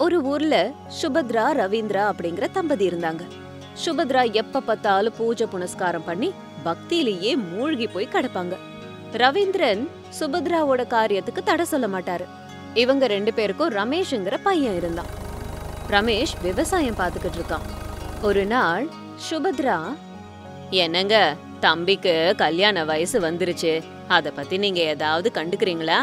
ஒரு ஊர்ல சுபத்ரா ரவீந்திரா அப்படிங்கிற தம்பதி இருந்தாங்க சுபத்ரா எப்ப பார்த்தாலும் பூஜை புனஸ்காரம் பண்ணி பக்தியிலேயே மூழ்கி போய் கிடப்பாங்க ரவீந்திரன் சுபத்ராவோட காரியத்துக்கு தடை சொல்ல மாட்டாரு இவங்க ரெண்டு பேருக்கும் ரமேஷ்ங்கிற பையன் இருந்தான் ரமேஷ் விவசாயம் பார்த்துக்கிட்டு இருக்கான் ஒரு நாள் சுபத்ரா என்னங்க தம்பிக்கு கல்யாண வயசு வந்துருச்சு அத பத்தி நீங்க ஏதாவது கண்டுக்கிறீங்களா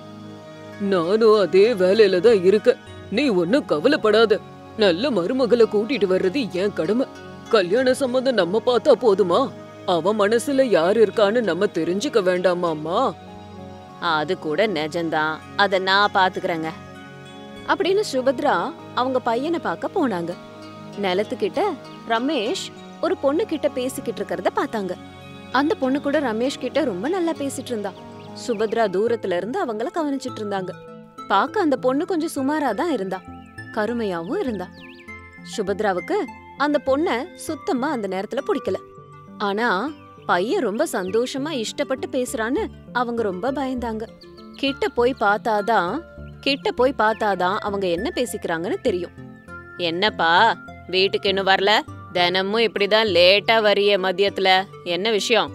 நானும் அதே வேலையில தான் இருக்க நீ ஒன்னும் கவலைப்படாத நல்ல மருமகளை கூட்டிட்டு வர்றது என் கடமை கல்யாண சம்மந்தம் நம்ம பார்த்தா போதுமா அவன் மனசுல யார் இருக்கான்னு நம்ம தெரிஞ்சுக்க வேண்டாமாமா அது கூட நிஜம்தான் அத நான் பாத்துக்கிறேங்க அப்படின்னு சுபத்ரா அவங்க பையனை பார்க்க போனாங்க நிலத்துக்கிட்ட ரமேஷ் ஒரு பொண்ணு கிட்ட பேசிக்கிட்டு இருக்கிறத பார்த்தாங்க அந்த பொண்ணு கூட ரமேஷ் கிட்ட ரொம்ப நல்லா பேசிட்டு இருந்தா சுபத்ரா தூரத்துல இருந்து அவங்கள கவனிச்சிட்டு இருந்தாங்க பார்க்க அந்த பொண்ணு கொஞ்சம் சுமாரா தான் இருந்தா கருமையாவும் இருந்தா சுபத்ராவுக்கு அந்த பொண்ண சுத்தமா அந்த நேரத்துல பிடிக்கல ஆனா பையன் ரொம்ப சந்தோஷமா இஷ்டப்பட்டு பேசுறான்னு அவங்க ரொம்ப பயந்தாங்க கிட்ட போய் பார்த்தாதான் கிட்ட போய் பார்த்தாதான் அவங்க என்ன பேசிக்கிறாங்கன்னு தெரியும் என்னப்பா வீட்டுக்கு இன்னும் வரல தினமும் இப்படிதான் லேட்டா வரிய மதியத்துல என்ன விஷயம்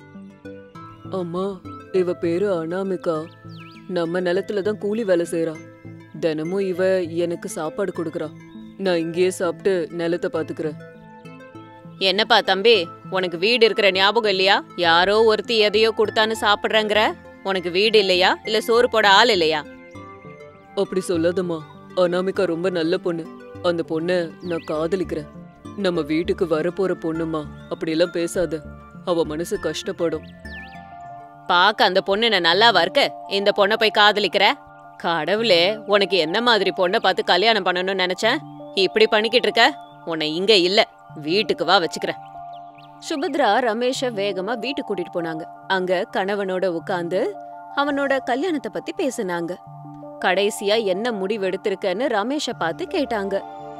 அம்மா இவ பேரு அனாமிகா நம்ம நிலத்துல தான் கூலி வேலை செய்றா தினமும் இவ எனக்கு சாப்பாடு கொடுக்கறா நான் இங்கேயே சாப்பிட்டு நிலத்தை பாத்துக்கிறேன் என்னப்பா தம்பி உனக்கு வீடு இருக்கிற ஞாபகம் இல்லையா யாரோ ஒருத்தி எதையோ கொடுத்தான்னு சாப்பிடுறேங்கிற உனக்கு வீடு இல்லையா இல்ல சோறு போட ஆள் இல்லையா அப்படி சொல்லாதம்மா அனாமிகா ரொம்ப நல்ல பொண்ணு அந்த பொண்ண நான் காதலிக்கிறேன் நம்ம வீட்டுக்கு வரப்போற பொண்ணுமா அப்படியெல்லாம் பேசாத அவ மனசு கஷ்டப்படும் பாக்க அந்த பொண்ணு என்ன நல்லாவா இருக்கு இந்த பொண்ணை போய் காதலிக்கிற கடவுளே உனக்கு என்ன மாதிரி பொண்ணை பார்த்து கல்யாணம் பண்ணணும்னு நினைச்சேன் இப்படி பண்ணிக்கிட்டு இருக்க உன்னை இங்க இல்ல வீட்டுக்கு வா வச்சுக்கிறேன் சுபத்ரா ரமேஷ வேகமா வீட்டுக்கு கூட்டிட்டு போனாங்க அங்க கணவனோட உட்கார்ந்து அவனோட கல்யாணத்தை பத்தி பேசுனாங்க கடைசியா என்ன முடிவு எடுத்திருக்கன்னு ரமேஷ பார்த்து கேட்டாங்க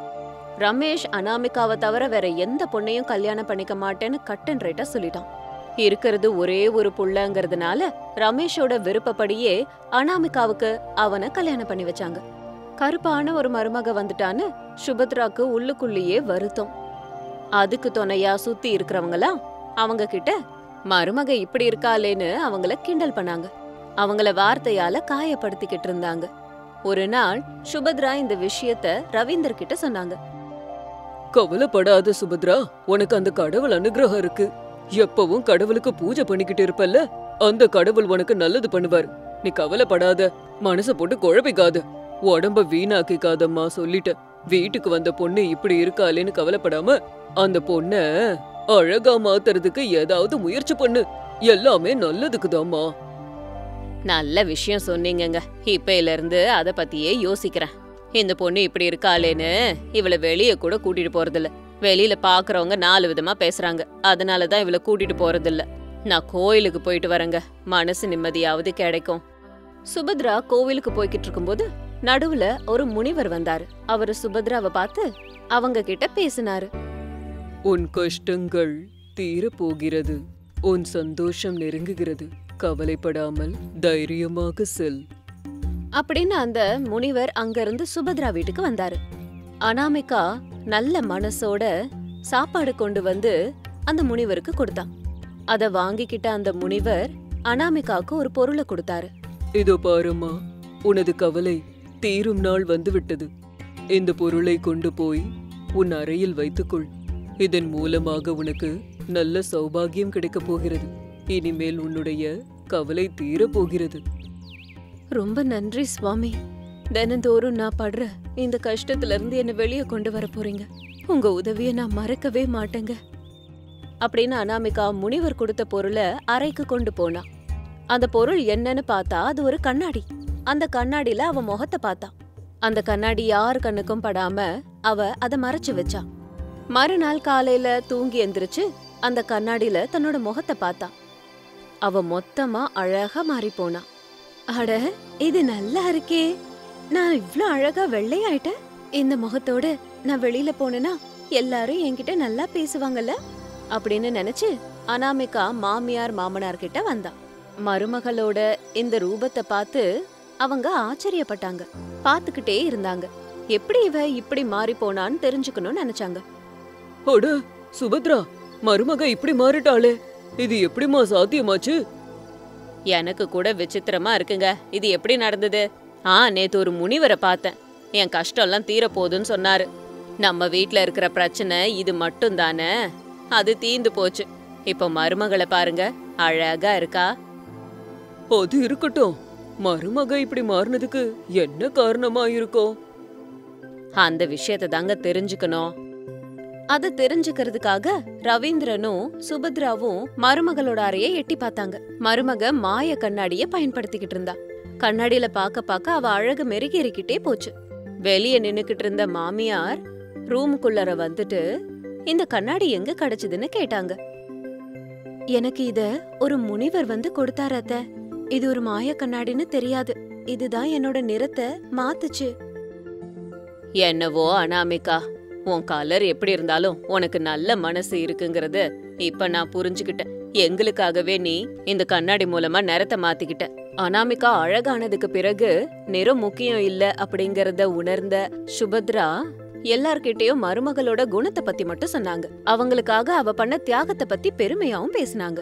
ரமேஷ் அனாமிகாவை தவிர வேற எந்த பொண்ணையும் கல்யாணம் பண்ணிக்க மாட்டேன்னு கட் அண்ட் ரைட்டா சொல்லிட்டான் இருக்கிறது ஒரே ஒரு புள்ளங்கிறதுனால ரமேஷோட விருப்பப்படியே அனாமிகாவுக்கு அவனை கல்யாணம் பண்ணி வச்சாங்க கருப்பான ஒரு மருமக வந்துட்டான்னு சுபத்ராக்கு உள்ளுக்குள்ளேயே வருத்தம் அதுக்கு துணையா சுத்தி இருக்கிறவங்களாம் அவங்க கிட்ட மருமக இப்படி இருக்காளேன்னு அவங்கள கிண்டல் பண்ணாங்க அவங்கள வார்த்தையால காயப்படுத்திக்கிட்டு இருந்தாங்க ஒரு நாள் சுபத்ரா இந்த விஷயத்த ரவீந்தர் கிட்ட சொன்னாங்க கவலைப்படாத சுபத்ரா உனக்கு அந்த கடவுள் அனுகிரகம் இருக்கு எப்பவும் கடவுளுக்கு பூஜை பண்ணிக்கிட்டு இருப்பல்ல அந்த கடவுள் உனக்கு நல்லது பண்ணுவார் நீ கவலைப்படாத மனச போட்டு குழப்பிக்காத உடம்ப வீணாக்கிக்காதம்மா சொல்லிட்ட வீட்டுக்கு வந்த பொண்ணு இப்படி இருக்காளேன்னு கவலைப்படாம அந்த பொண்ண அழகா மாத்துறதுக்கு ஏதாவது முயற்சி பண்ணு எல்லாமே நல்லதுக்குதாம்மா நல்ல விஷயம் சொன்னீங்கங்க இப்பையில இருந்து அத பத்தியே யோசிக்கிறேன் இந்த பொண்ணு இப்படி இருக்காளேன்னு இவள வெளிய கூட கூட்டிட்டு போறதில்ல வெளியில பாக்குறவங்க நாலு விதமா பேசுறாங்க அதனால தான் இவள கூட்டிட்டு போறதில்ல நான் கோயிலுக்கு போயிட்டு வரேங்க மனசு நிம்மதியாவது கிடைக்கும் சுபத்ரா கோவிலுக்கு போய்கிட்டு இருக்கும்போது நடுவுல ஒரு முனிவர் வந்தாரு அவரு சுபத்ராவை பார்த்து அவங்க கிட்ட பேசினாரு உன் கஷ்டங்கள் தீரப் போகிறது உன் சந்தோஷம் நெருங்குகிறது கவலைப்படாமல் தைரியமாக செல் அப்படின்னு அந்த முனிவர் அங்கிருந்து சுபத்ரா வீட்டுக்கு வந்தாரு அனாமிகா நல்ல மனசோட சாப்பாடு கொண்டு வந்து அந்த முனிவருக்கு கொடுத்தான் அத வாங்கிக்கிட்ட அந்த முனிவர் அனாமிகாவுக்கு ஒரு பொருளை கொடுத்தாரு இதோ பாரும்மா உனது கவலை தீரும் நாள் வந்துவிட்டது இந்த பொருளை கொண்டு போய் உன் அறையில் வைத்துக்கொள் இதன் மூலமாக உனக்கு நல்ல சௌபாகியம் கிடைக்கப் போகிறது இனிமேல் உன்னுடைய கவலை தீரப் போகிறது ரொம்ப நன்றி சுவாமி தினந்தோறும் நான் படுற இந்த கஷ்டத்துல இருந்து என்ன வெளியே கொண்டு வர போறீங்க உங்க உதவியை நான் மறக்கவே மாட்டேங்க அப்படின்னு அனாமிகா முனிவர் கொடுத்த பொருளை அறைக்கு கொண்டு போனா அந்த பொருள் என்னன்னு பார்த்தா அது ஒரு கண்ணாடி அந்த கண்ணாடியில அவ முகத்தை பார்த்தா அந்த கண்ணாடி யார் கண்ணுக்கும் படாம அவ அத மறைச்சு வச்சா மறுநாள் காலையில தூங்கி எந்திரிச்சு அந்த கண்ணாடியில தன்னோட முகத்தை பார்த்தா அவ மொத்தமா அழகா மாறி போனா அட இது நல்லா இருக்கே நான் இவ்ளோ அழகா வெள்ளையாயிட்டேன் இந்த முகத்தோட நான் வெளியில போனேனா எல்லாரும் என்கிட்ட நல்லா பேசுவாங்கல்ல அப்படின்னு நினைச்சு அனாமிகா மாமியார் மாமனார் கிட்ட வந்தா மருமகளோட இந்த ரூபத்தை பார்த்து அவங்க ஆச்சரியப்பட்டாங்க பார்த்துக்கிட்டே இருந்தாங்க எப்படி இவ இப்படி மாறி போனான்னு தெரிஞ்சுக்கணும்னு நினைச்சாங்க அட சுபத்ரா மருமக இப்படி மாறிட்டாளே இது எப்படிம்மா சாத்தியமாச்சு எனக்கு கூட விசித்திரமா இருக்குங்க இது எப்படி நடந்தது ஆ நேத்து ஒரு முனிவரை பார்த்தேன் என் கஷ்டம்லாம் தீர போகுதுன்னு சொன்னாரு நம்ம வீட்ல இருக்கிற பிரச்சனை இது மட்டும் தானே அது தீந்து போச்சு இப்போ மருமகளை பாருங்க அழகா இருக்கா அது இருக்கட்டும் மருமக இப்படி மாறினதுக்கு என்ன காரணமா இருக்கும் அந்த விஷயத்தை தாங்க தெரிஞ்சுக்கணும் அத தெரிஞ்சுக்கிறதுக்காக ரவீந்திரனும் சுபத்ராவும் மருமகளோட அறையை எட்டி பார்த்தாங்க மருமக மாய கண்ணாடிய பயன்படுத்திக்கிட்டு இருந்தா கண்ணாடியில பார்க்க பார்க்க அவ அழகு மெருகேறிக்கிட்டே போச்சு வெளிய நின்னுக்கிட்டு இருந்த மாமியார் ரூமுக்குள்ளர வந்துட்டு இந்த கண்ணாடி எங்க கிடைச்சதுன்னு கேட்டாங்க எனக்கு இத ஒரு முனிவர் வந்து கொடுத்தாரு அத்தை இது ஒரு மாய கண்ணாடின்னு தெரியாது இதுதான் என்னோட நிறத்தை மாத்துச்சு என்னவோ அனாமிகா உன் கலர் எப்படி இருந்தாலும் உனக்கு நல்ல மனசு இருக்குங்கிறது இப்ப நான் புரிஞ்சுக்கிட்டேன் எங்களுக்காகவே நீ இந்த கண்ணாடி மூலமா நிறத்தை மாத்திக்கிட்ட அனாமிகா அழகானதுக்கு பிறகு நிறம் முக்கியம் இல்ல அப்படிங்கறத உணர்ந்த சுபத்ரா எல்லார்கிட்டயும் மருமகளோட குணத்தை பத்தி மட்டும் சொன்னாங்க அவங்களுக்காக அவ பண்ண தியாகத்தை பத்தி பெருமையாவும் பேசினாங்க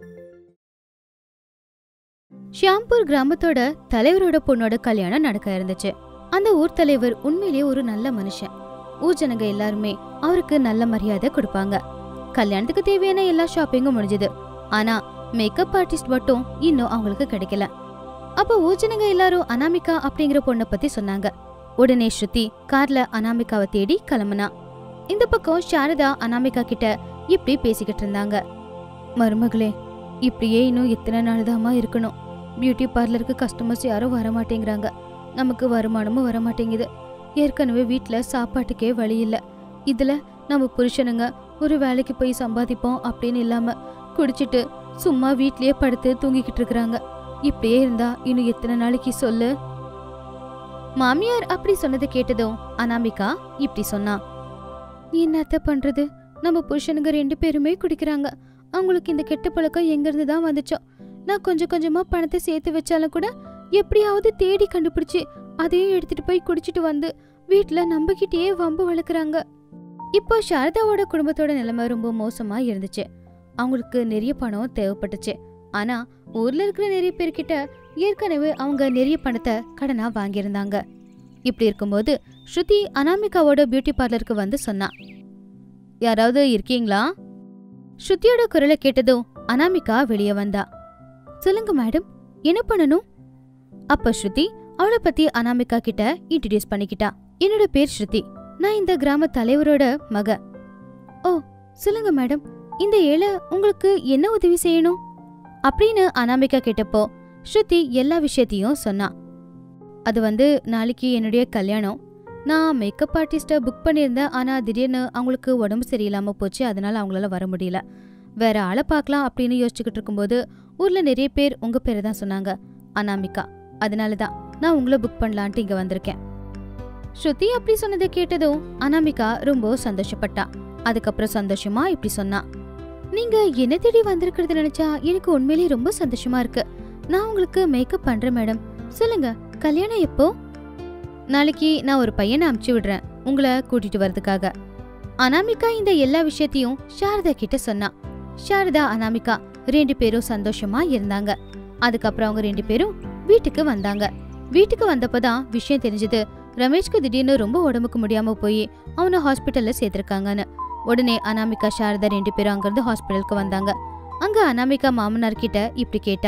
ஷியாம்பூர் கிராமத்தோட தலைவரோட பொண்ணோட கல்யாணம் நடக்க இருந்துச்சு அந்த ஊர் தலைவர் உண்மையிலேயே ஒரு நல்ல மனுஷன் ஊர் ஜனங்க எல்லாருமே அவருக்கு நல்ல மரியாதை கொடுப்பாங்க கல்யாணத்துக்கு தேவையான எல்லா ஷாப்பிங்கும் முடிஞ்சது ஆனா மேக்கப் ஆர்டிஸ்ட் மட்டும் இன்னும் அவங்களுக்கு கிடைக்கல அப்ப ஊர் ஜனங்க எல்லாரும் அனாமிகா அப்படிங்கிற பொண்ணை பத்தி சொன்னாங்க உடனே ஸ்ருதி கார்ல அனாமிகாவை தேடி கிளம்புனா இந்த பக்கம் சாரதா அனாமிகா கிட்ட இப்படி பேசிக்கிட்டு இருந்தாங்க மருமகளே இப்படியே இன்னும் எத்தனை நாள்தாம்மா இருக்கணும் பியூட்டி பார்லருக்கு கஸ்டமர்ஸ் யாரும் வர மாட்டேங்கிறாங்க நமக்கு வருமானமும் வர மாட்டேங்குது ஏற்கனவே வீட்டில் சாப்பாட்டுக்கே வழி இல்லை இதில் நம்ம புருஷனுங்க ஒரு வேலைக்கு போய் சம்பாதிப்போம் அப்படின்னு இல்லாமல் குடிச்சிட்டு சும்மா வீட்லயே படுத்து தூங்கிக்கிட்டு இருக்கிறாங்க இப்படியே இருந்தா இன்னும் எத்தனை நாளைக்கு சொல்லு மாமியார் அப்படி சொன்னதை கேட்டதும் அனாமிகா இப்படி சொன்னா என்னத்த பண்றது நம்ம புருஷனுங்க ரெண்டு பேருமே குடிக்கிறாங்க அவங்களுக்கு இந்த கெட்ட பழக்கம் எங்கிருந்து தான் வந்துச்சோ நான் கொஞ்சம் கொஞ்சமா பணத்தை சேர்த்து வச்சாலும் கூட எப்படியாவது தேடி கண்டுபிடிச்சு அதையும் எடுத்துட்டு போய் குடிச்சிட்டு வந்து வீட்ல நம்பிக்கிட்டே வம்பு வளர்க்குறாங்க இப்போ சாரதாவோட குடும்பத்தோட நிலைமை ரொம்ப மோசமா இருந்துச்சு அவங்களுக்கு நிறைய பணம் தேவைப்பட்டுச்சு ஆனா ஊர்ல இருக்கிற நிறைய பேர்கிட்ட ஏற்கனவே அவங்க நிறைய பணத்தை கடனா வாங்கியிருந்தாங்க இப்படி இருக்கும்போது ஸ்ருதி அனாமிகாவோட பியூட்டி பார்லருக்கு வந்து சொன்னா யாராவது இருக்கீங்களா ஸ்ருதியோட குரலை கேட்டதும் அனாமிகா வெளியே வந்தா சொல்லுங்க மேடம் என்ன பண்ணணும் அப்ப ஸ்ருதி அவளை பத்தி அனாமிகா கிட்ட இன்ட்ரடியூஸ் பண்ணிக்கிட்டா என்னோட பேர் ஸ்ருதி நான் இந்த கிராம தலைவரோட மக ஓ சொல்லுங்க மேடம் இந்த ஏழை உங்களுக்கு என்ன உதவி செய்யணும் அப்படின்னு அனாமிகா கேட்டப்போ ஸ்ருதி எல்லா விஷயத்தையும் சொன்னா அது வந்து நாளைக்கு என்னுடைய கல்யாணம் நான் மேக்கப் ஆர்டிஸ்ட்டை புக் பண்ணியிருந்தேன் ஆனால் திடீர்னு அவங்களுக்கு உடம்பு சரியில்லாமல் போச்சு அதனால அவங்களால வர முடியல வேற ஆளை பார்க்கலாம் அப்படின்னு யோசிச்சுக்கிட்டு இருக்கும்போது ஊரில் நிறைய பேர் உங்கள் பேரை தான் சொன்னாங்க அனாமிகா அதனால தான் நான் உங்களை புக் பண்ணலான்ட்டு இங்கே வந்திருக்கேன் ஸ்ருதி அப்படி சொன்னதை கேட்டதும் அனாமிகா ரொம்ப சந்தோஷப்பட்டா அதுக்கப்புறம் சந்தோஷமா இப்படி சொன்னா நீங்க என்ன தேடி வந்திருக்கிறது நினைச்சா எனக்கு உண்மையிலேயே ரொம்ப சந்தோஷமா இருக்கு நான் உங்களுக்கு மேக்கப் பண்றேன் மேடம் சொல்லுங்க கல்யாணம் எப்போ நாளைக்கு நான் ஒரு பையனை அமுச்சு விடுறேன் உங்களை கூட்டிட்டு வரதுக்காக அனாமிகா இந்த எல்லா விஷயத்தையும் சாரதா கிட்ட சொன்னா சாரதா அனாமிகா ரெண்டு பேரும் சந்தோஷமா இருந்தாங்க அதுக்கப்புறம் அவங்க ரெண்டு பேரும் வீட்டுக்கு வந்தாங்க வீட்டுக்கு வந்தப்பதான் விஷயம் தெரிஞ்சது ரமேஷ்க்கு திடீர்னு ரொம்ப உடம்புக்கு முடியாம போய் அவனை ஹாஸ்பிட்டல்ல சேர்த்திருக்காங்கன்னு உடனே அனாமிகா சாரதா ரெண்டு பேரும் அங்கிருந்து ஹாஸ்பிட்டலுக்கு வந்தாங்க அங்க அனாமிகா மாமனார் கிட்ட இப்படி கேட்டா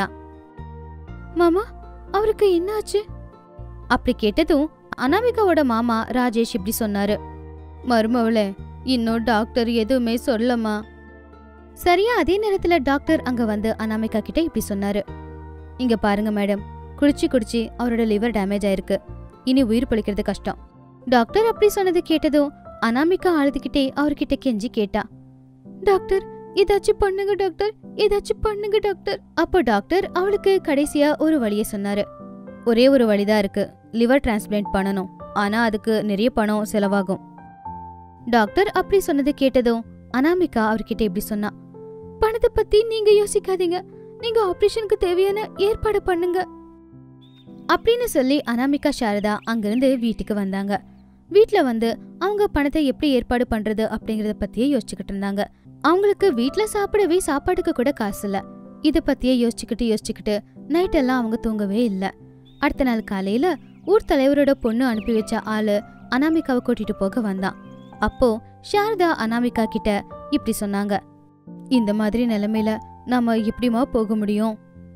மாமா அவருக்கு என்னாச்சு அப்படி கேட்டதும் அனாமிகாவோட மாமா ராஜேஷ் இப்படி சொன்னாரு மருமவளே இன்னும் டாக்டர் எதுவுமே சொல்லமா சரியா அதே நேரத்துல டாக்டர் அங்க வந்து அனாமிகா கிட்ட இப்படி சொன்னாரு இங்க பாருங்க மேடம் குடிச்சு குடிச்சு அவரோட லிவர் டேமேஜ் ஆயிருக்கு இனி உயிர் பழிக்கிறது கஷ்டம் டாக்டர் அப்படி சொன்னது கேட்டதும் அனாமிகா அழுதுகிட்டே அவர்கிட்ட கெஞ்சி கேட்டா டாக்டர் ஏதாச்சும் பண்ணுங்க டாக்டர் ஏதாச்சும் பண்ணுங்க டாக்டர் அப்போ டாக்டர் அவளுக்கு கடைசியா ஒரு வழியை சொன்னாரு ஒரே ஒரு வழிதான் இருக்கு லிவர் டிரான்ஸ்பிளான்ட் பண்ணணும் ஆனா அதுக்கு நிறைய பணம் செலவாகும் டாக்டர் அப்படி சொன்னது கேட்டதும் அனாமிகா அவர்கிட்ட இப்படி சொன்னா பணத்தை பத்தி நீங்க யோசிக்காதீங்க நீங்க ஆபரேஷனுக்கு தேவையான ஏற்பாடு பண்ணுங்க அப்படின்னு சொல்லி அனாமிகா சாரதா அங்கிருந்து வீட்டுக்கு வந்தாங்க வீட்ல வந்து அவங்க பணத்தை எப்படி ஏற்பாடு பண்றது அப்படிங்கறத பத்தியே யோசிச்சுக்கிட்டு இருந்தாங்க அவங்களுக்கு வீட்ல சாப்பிடவே சாப்பாட்டுக்கு கூட காசு இல்ல இத பத்தியே யோசிச்சுக்கிட்டு யோசிச்சுக்கிட்டு நைட் எல்லாம் அவங்க தூங்கவே இல்ல அடுத்த நாள் காலையில ஊர் தலைவரோட பொண்ணு அனுப்பி வச்ச ஆளு அனாமிகாவை கூட்டிட்டு போக வந்தான் அப்போ சாரதா அனாமிகா கிட்ட இப்படி சொன்னாங்க இந்த மாதிரி நிலைமையில நாம எப்படிமா போக முடியும்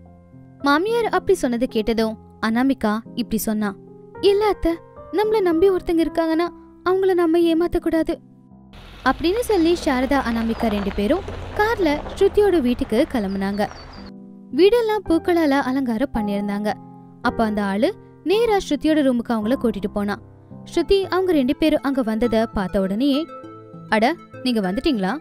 மாமியார் அப்படி சொன்னது கேட்டதும் அனாமிகா இப்படி சொன்னா இல்ல அத்தை நம்மள நம்பி ஒருத்தங்க இருக்காங்கன்னா அவங்கள நம்ம ஏமாத்த கூடாது அப்படின்னு சொல்லி சாரதா அனாமிகா ரெண்டு பேரும் கார்ல ஸ்ருதியோட வீட்டுக்கு கிளம்புனாங்க வீடெல்லாம் பூக்களால அலங்காரம் பண்ணியிருந்தாங்க அப்ப அந்த ஆளு நேரா ஸ்ருதியோட ரூமுக்கு அவங்கள கூட்டிட்டு போனான் ஸ்ருதி அவங்க ரெண்டு பேரும் அங்க வந்தத பார்த்த உடனே அட நீங்க வந்துட்டீங்களா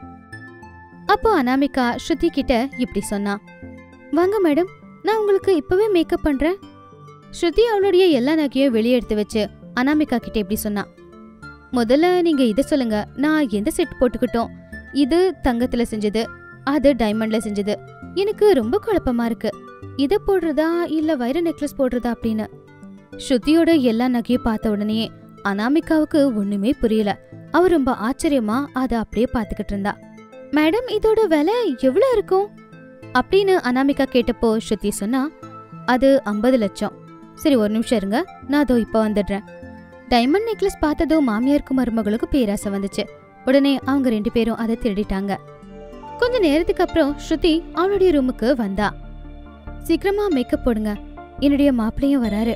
அப்போ அனாமிகா ஸ்ருதி கிட்ட இப்படி சொன்னா வாங்க மேடம் நான் உங்களுக்கு இப்பவே மேக்கப் பண்றேன் ஸ்ருதி அவளுடைய எல்லா நகையும் வெளியே எடுத்து வச்சு அனாமிகா கிட்ட இப்படி சொன்னா முதல்ல நீங்க இத சொல்லுங்க நான் எந்த செட் போட்டுக்கிட்டோம் இது தங்கத்துல செஞ்சது அது டைமண்ட்ல செஞ்சது எனக்கு ரொம்ப குழப்பமா இருக்கு இத போடுறதா இல்ல வைர நெக்லஸ் போடுறதா அப்படின்னு ஸ்ருதியோட எல்லா நகையும் பார்த்த உடனே அனாமிகாவுக்கு ஒண்ணுமே புரியல அவ ரொம்ப ஆச்சரியமா அத அப்படியே பார்த்துக்கிட்டு இருந்தா மேடம் இதோட விலை எவ்வளவு இருக்கும் அப்படின்னு அனாமிகா கேட்டப்போ ஸ்ருதி சொன்னா அது ஐம்பது லட்சம் சரி ஒரு நிமிஷம் இருங்க நான் அதோ இப்போ வந்துடுறேன் டைமண்ட் நெக்லஸ் பார்த்ததும் மாமியாருக்கும் மருமகளுக்கு பேராசை வந்துச்சு உடனே அவங்க ரெண்டு பேரும் அதை திருடிட்டாங்க கொஞ்ச நேரத்துக்கு அப்புறம் ஸ்ருதி அவளுடைய ரூமுக்கு வந்தா சீக்கிரமா மேக்கப் போடுங்க என்னுடைய மாப்பிள்ளையும் வராரு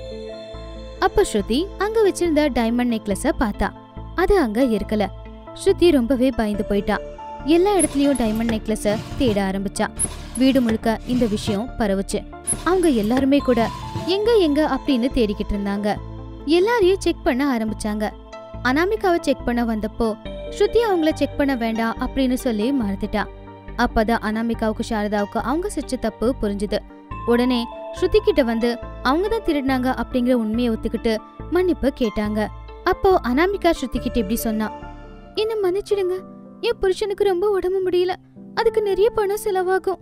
அப்ப ஸ்ருதி அங்க வச்சிருந்த டைமண்ட் நெக்லஸ பார்த்தா அது அங்க இருக்கல ஸ்ருதி ரொம்பவே பயந்து போயிட்டா எல்லா இடத்துலயும் டைமண்ட் நெக்லஸ தேட ஆரம்பிச்சா வீடு முழுக்க இந்த விஷயம் பரவுச்சு அவங்க எல்லாருமே கூட எங்க எங்க அப்படின்னு தேடிக்கிட்டு இருந்தாங்க எல்லாரையும் செக் பண்ண ஆரம்பிச்சாங்க அனாமிகாவை செக் பண்ண வந்தப்போ ஸ்ருதி அவங்கள செக் பண்ண வேண்டாம் அப்படின்னு சொல்லி மறந்துட்டா அப்பதான் அனாமிகாவுக்கு சாரதாவுக்கு அவங்க செஞ்ச தப்பு புரிஞ்சுது உடனே ஸ்ருதி கிட்ட வந்து அவங்க தான் திருடினாங்க அப்படிங்கிற உண்மையை ஒத்துக்கிட்டு மன்னிப்பு கேட்டாங்க அப்போ அனாமிகா ஸ்ருதி கிட்ட இப்படி சொன்னா என்ன மன்னிச்சிடுங்க என் புருஷனுக்கு ரொம்ப உடம்பு முடியல அதுக்கு நிறைய பணம் செலவாகும்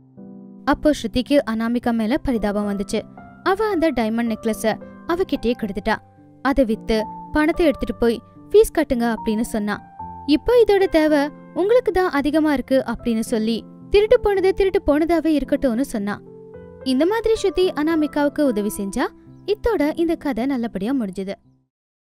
அப்போ ஸ்ருதிக்கு அனாமிகா மேல பரிதாபம் வந்துச்சு அவ அந்த டைமண்ட் நெக்லஸ அவகிட்டயே கொடுத்துட்டா அதை வித்து பணத்தை எடுத்துட்டு போய் ஃபீஸ் கட்டுங்க அப்படின்னு சொன்னா இப்போ இதோட தேவை உங்களுக்கு தான் அதிகமா இருக்கு அப்படின்னு சொல்லி திருட்டு போனது திருட்டு போனதாவே இருக்கட்டும்னு சொன்னா இந்த மாதிரி ஸ்ருதி அனாமிகாவுக்கு உதவி செஞ்சா இத்தோட இந்த கதை நல்லபடியா முடிஞ்சது